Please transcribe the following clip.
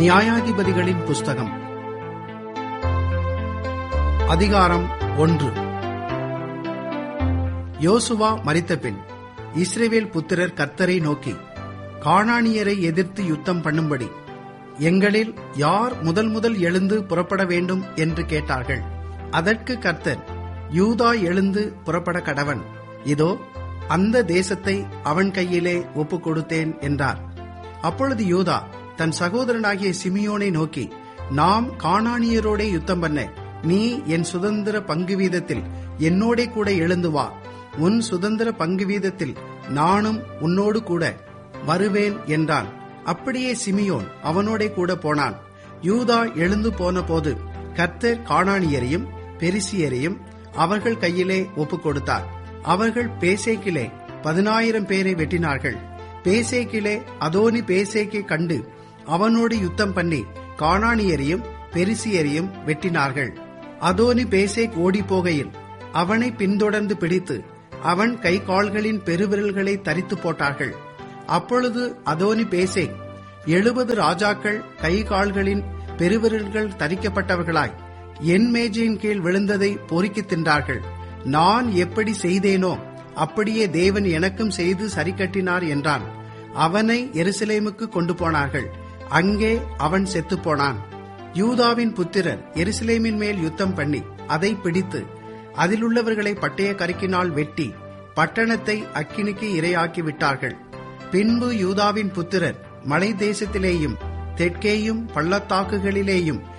நியாயாதிபதிகளின் புஸ்தகம் அதிகாரம் ஒன்று யோசுவா மரித்தபின் இஸ்ரேவேல் புத்திரர் கர்த்தரை நோக்கி கானானியரை எதிர்த்து யுத்தம் பண்ணும்படி எங்களில் யார் முதல் முதல் எழுந்து புறப்பட வேண்டும் என்று கேட்டார்கள் அதற்கு கர்த்தர் யூதா எழுந்து புறப்பட கடவன் இதோ அந்த தேசத்தை அவன் கையிலே ஒப்புக் கொடுத்தேன் என்றார் அப்பொழுது யூதா தன் சகோதரனாகிய சிமியோனை நோக்கி நாம் கானானியரோடே யுத்தம் பண்ண நீ என் சுதந்திர பங்கு வீதத்தில் என்னோடே கூட எழுந்து வா உன் சுதந்திர பங்கு வீதத்தில் நானும் உன்னோடு கூட வருவேன் என்றான் அப்படியே சிமியோன் அவனோடே கூட போனான் யூதா எழுந்து போன போது கர்த்தர் காணானியரையும் பெரிசியரையும் அவர்கள் கையிலே ஒப்புக் கொடுத்தார் அவர்கள் பேசேக்கிலே பதினாயிரம் பேரை வெட்டினார்கள் பேசேக்கிலே அதோனி பேசேக்கை கண்டு அவனோடு யுத்தம் பண்ணி காணானியரையும் பெரிசியரையும் வெட்டினார்கள் அதோனி பேசேக் ஓடி போகையில் அவனை பின்தொடர்ந்து பிடித்து அவன் கை கால்களின் பெருவிரல்களை தரித்து போட்டார்கள் அப்பொழுது அதோனி பேசேக் எழுபது ராஜாக்கள் கை கால்களின் பெருவிரல்கள் தரிக்கப்பட்டவர்களாய் என் மேஜையின் கீழ் விழுந்ததை பொறுக்கி தின்றார்கள் நான் எப்படி செய்தேனோ அப்படியே தேவன் எனக்கும் செய்து சரி கட்டினார் என்றான் அவனை எருசலேமுக்கு கொண்டு போனார்கள் அங்கே அவன் செத்துப்போனான் யூதாவின் புத்திரர் எருசலேமின் மேல் யுத்தம் பண்ணி அதை பிடித்து அதிலுள்ளவர்களை பட்டய கருக்கினால் வெட்டி பட்டணத்தை அக்கினிக்கு இரையாக்கி விட்டார்கள் பின்பு யூதாவின் புத்திரர் மலை தேசத்திலேயும் தெற்கேயும் பள்ளத்தாக்குகளிலேயும்